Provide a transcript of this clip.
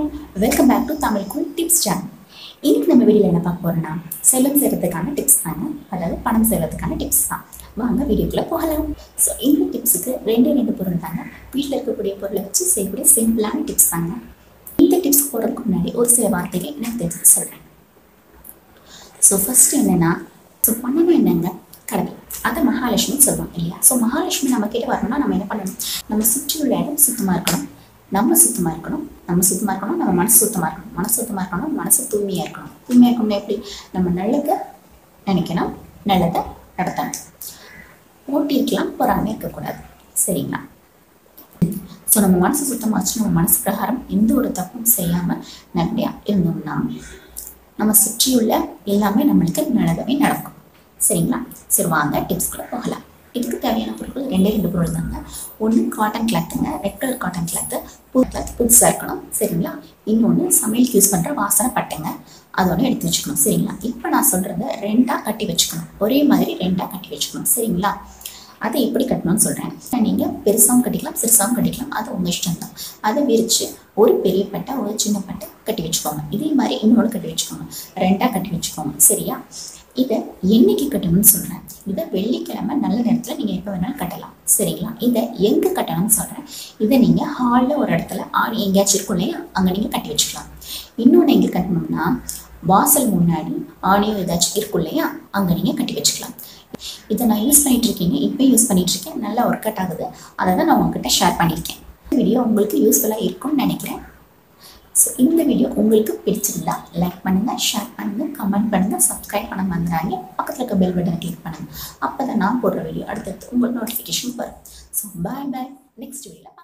welcome back to Tamil cool tips channel இன்னைக்கு நம்ம வீடியோவில் என்ன பார்க்க போறோம்னா செல்வம் செய்கிறதுக்கான டிப்ஸ் தாங்க அதாவது பணம் செய்கிறதுக்கான டிப்ஸ் தான் வாங்க வீடியோக்குள்ளே போகலாம் ஸோ இந்த டிப்ஸுக்கு ரெண்டே ரெண்டு பொருள் தாங்க வீட்டில் இருக்கக்கூடிய பொருளை வச்சு செய்யக்கூடிய சிம்பிளான டிப்ஸ் தாங்க இந்த டிப்ஸ் போடுறதுக்கு முன்னாடி ஒரு சில வார்த்தைகள் எனக்கு தெரிஞ்சு சொல்கிறேன் ஸோ ஃபர்ஸ்ட் என்னன்னா ஸோ பண்ணணும் என்னங்க கடவுள் அதை மகாலட்சுமி சொல்லுவாங்க இல்லையா ஸோ மகாலட்சுமி நம்ம கிட்ட வரணும்னா நம்ம என்ன பண்ணணும் நம்ம சுற்றி உள்ள இடம் சுத்தமாக இருக்கணும் நம்ம சுத்தமாக இருக்கணும் நம்ம சுத்தமாக இருக்கணும் நம்ம மனசு சுத்தமாக இருக்கணும் மனசு சுத்தமாக இருக்கணும் மனசு தூய்மையாக இருக்கணும் தூய்மையாக இருக்கணும்னா எப்படி நம்ம நல்லதை நினைக்கணும் நல்லதை நடத்தணும் ஓட்டி இருக்கலாம் பொறாமல் இருக்கக்கூடாது சரிங்களா ஸோ நம்ம மனசு சுத்தமாக வச்சு நம்ம மனசு பிரகாரம் எந்த ஒரு தப்பும் செய்யாமல் நல்லபடியாக இருந்தோம்னா நம்ம சுற்றியுள்ள எல்லாமே நம்மளுக்கு நல்லதாகவே நடக்கும் சரிங்களா சரி வாங்க டிப்ஸ்குள்ளே போகலாம் இதுக்கு தேவையான பொருட்கள் ரெண்டே ரெண்டு பொருள் தாங்க ஒன்று காட்டன் கிளாத்துங்க ரெட் கலர் காட்டன் கிளாத்து புது கிளாத் புதுசாக இருக்கணும் சரிங்களா இன்னொன்று சமையலுக்கு யூஸ் பண்ணுற வாசனை பட்டைங்க அதோட எடுத்து வச்சுக்கணும் சரிங்களா இப்போ நான் சொல்கிறத ரெண்டாக கட்டி வச்சுக்கணும் ஒரே மாதிரி ரெண்டாக கட்டி வச்சுக்கணும் சரிங்களா அதை எப்படி கட்டணும்னு சொல்கிறேன் நீங்கள் பெருசாகவும் கட்டிக்கலாம் சிறுசாகவும் கட்டிக்கலாம் அது உங்கள் இஷ்டம் தான் அதை விரித்து ஒரு பெரிய பட்டை ஒரு சின்ன பட்டை கட்டி வச்சுக்கோங்க இதே மாதிரி இன்னொன்று கட்டி வச்சுக்கோங்க ரெண்டாக கட்டி வச்சுக்கோங்க சரியா இதை என்னைக்கு கட்டணும்னு சொல்கிறேன் இதை வெள்ளிக்கிழமை நல்ல நேரத்தில் நீங்கள் எப்போ வேணாலும் கட்டலாம் சரிங்களா இதை எங்கே கட்டணும்னு சொல்கிறேன் இதை நீங்கள் ஹாலில் ஒரு இடத்துல ஆணி எங்கேயாச்சும் இருக்கும் இல்லையா அங்கே நீங்கள் கட்டி வச்சுக்கலாம் இன்னொன்று எங்கே கட்டணும்னா வாசல் முன்னாடி ஆணியோ ஏதாச்சும் இருக்கும் இல்லையா அங்கே நீங்கள் கட்டி வச்சுக்கலாம் இதை நான் யூஸ் பண்ணிட்டு இருக்கீங்க இப்போ யூஸ் பண்ணிட்டு இருக்கேன் நல்லா ஒர்க் அவுட் ஆகுது அதை தான் நான் உங்ககிட்ட ஷேர் பண்ணியிருக்கேன் இந்த வீடியோ உங்களுக்கு யூஸ்ஃபுல்லாக இருக்கும்னு நினைக்கிறேன் ஸோ இந்த வீடியோ உங்களுக்கு பிடிச்சிருந்தா லைக் பண்ணுங்கள் ஷேர் பண்ணுங்கள் கமெண்ட் பண்ணுங்கள் சப்ஸ்கிரைப் பண்ண மறந்துடாங்க பக்கத்தில் இருக்க பெல் பட்டனை கிளிக் பண்ணுங்கள் அப்போ தான் நான் போடுற வீடியோ அடுத்தடுத்து உங்களுக்கு நோட்டிஃபிகேஷன் வரும் so bye bye next video